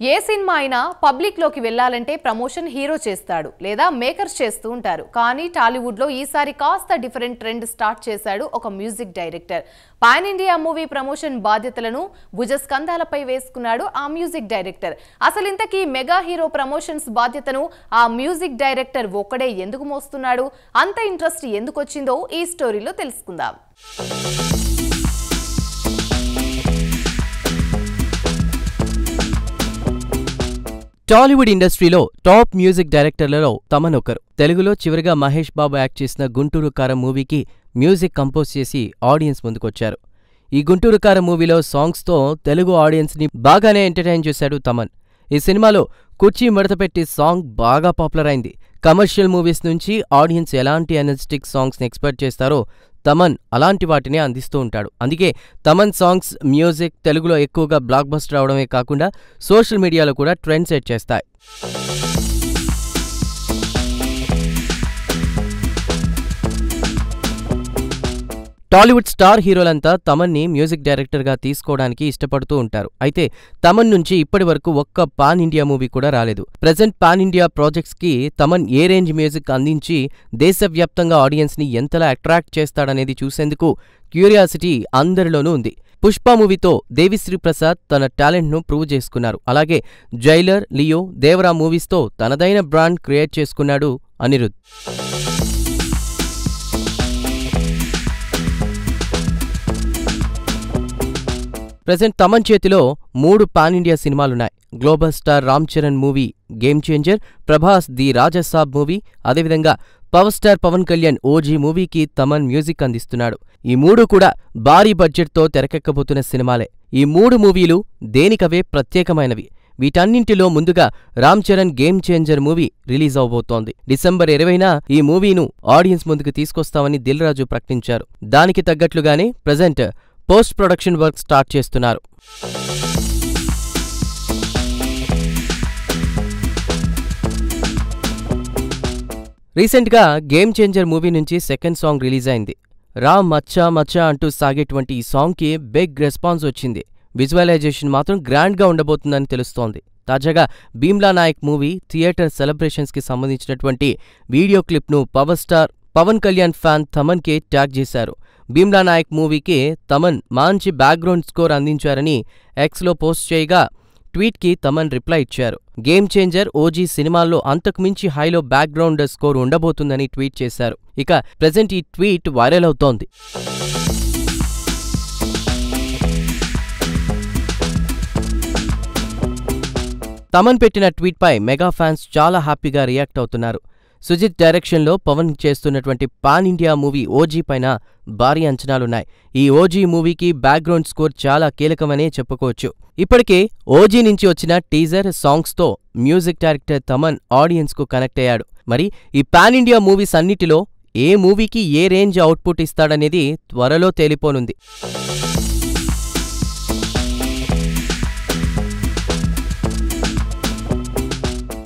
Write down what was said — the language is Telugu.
ఏ సినిమా అయినా పబ్లిక్లోకి వెళ్ళాలంటే ప్రమోషన్ హీరో చేస్తాడు లేదా మేకర్స్ చేస్తూ ఉంటారు కానీ టాలీవుడ్లో ఈసారి కాస్త డిఫరెంట్ ట్రెండ్ స్టార్ట్ చేశాడు ఒక music director pan India movie promotion బాధ్యతలను భుజస్కంధాలపై వేసుకున్నాడు ఆ మ్యూజిక్ డైరెక్టర్ అసలు ఇంతకీ మెగా హీరో ప్రమోషన్స్ బాధ్యతను ఆ మ్యూజిక్ డైరెక్టర్ ఒక్కడే ఎందుకు మోస్తున్నాడు అంత ఇంట్రెస్ట్ ఎందుకు వచ్చిందో ఈ స్టోరీలో తెలుసుకుందాం టాలీవుడ్ ఇండస్ట్రీలో టాప్ మ్యూజిక్ డైరెక్టర్లలో తమన్ ఒకరు తెలుగులో చివరిగా మహేష్ బాబు యాక్ట్ చేసిన గుంటూరు కారం మూవీకి మ్యూజిక్ కంపోజ్ చేసి ఆడియన్స్ ముందుకొచ్చారు ఈ గుంటూరు కారం మూవీలో సాంగ్స్తో తెలుగు ఆడియన్స్ని బాగానే ఎంటర్టైన్ చేశాడు తమన్ ఈ సినిమాలో కుర్చీ మడతపెట్టి సాంగ్ బాగా పాపులర్ అయింది కమర్షియల్ మూవీస్ నుంచి ఆడియన్స్ ఎలాంటి ఎనర్జెటిక్ సాంగ్స్ని ఎక్స్పెక్ట్ చేస్తారో తమన్ అలాంటి వాటిని అందిస్తూ ఉంటాడు అందుకే తమన్ సాంగ్స్ మ్యూజిక్ తెలుగులో ఎక్కువగా బ్లాక్ బస్టర్ అవడమే కాకుండా సోషల్ మీడియాలో కూడా ట్రెండ్ సెట్ చేస్తాయి టాలీవుడ్ స్టార్ హీరోలంతా తమన్ని మ్యూజిక్ డైరెక్టర్గా తీసుకోవడానికి ఇష్టపడుతూ ఉంటారు అయితే తమన్ నుంచి ఇప్పటి వరకు ఒక్క పాన్ ఇండియా మూవీ కూడా రాలేదు ప్రజెంట్ పాన్ ఇండియా ప్రాజెక్ట్స్కి తమన్ ఏ రేంజ్ మ్యూజిక్ అందించి దేశవ్యాప్తంగా ఆడియన్స్ని ఎంతలా అట్రాక్ట్ చేస్తాడనేది చూసేందుకు క్యూరియాసిటీ అందరిలోనూ ఉంది పుష్ప మూవీతో దేవిశ్రీ ప్రసాద్ తన టాలెంట్ను ప్రూవ్ చేసుకున్నారు అలాగే జైలర్ లియో దేవరా మూవీస్తో తనదైన బ్రాండ్ క్రియేట్ చేసుకున్నాడు అనిరుద్ ప్రజెంట్ తమన్ చేతిలో మూడు పాన్ ఇండియా సినిమాలున్నాయి global star Ram Charan movie game changer Prabhas the Rajasaab movie అదేవిధంగా power star Pawan Kalyan OG మూవీకి తమన్ మ్యూజిక్ అందిస్తున్నాడు ఈ మూడు కూడా భారీ బడ్జెట్తో తెరకెక్కబోతున్న సినిమాలే ఈ మూడు మూవీలు దేనికవే ప్రత్యేకమైనవి వీటన్నింటిలో ముందుగా Ram Charan game changer movie release అవబోతోంది డిసెంబర్ ఇరవైన ఈ మూవీను ఆడియన్స్ ముందుకు తీసుకొస్తామని దిల్ రాజు ప్రకటించారు దానికి తగ్గట్లుగానే present post production work start చేస్తున్నారు రీసెంట్గా గేమ్ చేంజర్ మూవీ నుంచి సెకండ్ సాంగ్ రిలీజ్ అయింది రా మచ్చా మచ్చా అంటూ సాగేటువంటి ఈ సాంగ్కి బిగ్ రెస్పాన్స్ వచ్చింది విజువలైజేషన్ మాత్రం గ్రాండ్గా ఉండబోతుందని తెలుస్తోంది తాజాగా భీమ్లా నాయక్ మూవీ థియేటర్ సెలబ్రేషన్స్కి సంబంధించినటువంటి వీడియో క్లిప్ను power star Pawan Kalyan fan తమన్కే ట్యాగ్ చేశారు భీమ్లా నాయక్ మూవీకి తమన్ మంచి బ్యాక్గ్రౌండ్ స్కోర్ అందించారని ఎక్స్లో పోస్ట్ చేయగా ట్వీట్కి తమన్ రిప్లై ఇచ్చారు గేమ్ చేంజర్ ఓజీ సినిమాల్లో అంతకుమించి హైలో బ్యాక్గ్రౌండ్ స్కోర్ ఉండబోతుందని ట్వీట్ చేశారు ఇక ప్రజెంట్ ఈ ట్వీట్ వైరల్ అవుతోంది తమన్ పెట్టిన ట్వీట్పై మెగా ఫ్యాన్స్ చాలా హ్యాపీగా రియాక్ట్ అవుతున్నారు సుజిత్ డైరెక్షన్లో పవన్ చేస్తున్నటువంటి పాన్ ఇండియా మూవీ ఓజీ పైన భారీ అంచనాలున్నాయి ఈ ఓజీ మూవీకి బ్యాక్గ్రౌండ్ స్కోర్ చాలా కీలకమనే చెప్పుకోవచ్చు ఇప్పటికే ఓజీ నుంచి వచ్చిన టీజర్ సాంగ్స్తో మ్యూజిక్ డైరెక్టర్ తమన్ ఆడియన్స్కు కనెక్ట్ అయ్యాడు మరి ఈ పాన్ ఇండియా మూవీస్ అన్నిటిలో ఏ మూవీకి ఏ రేంజ్ అవుట్పుట్ ఇస్తాడనేది త్వరలో తేలిపోనుంది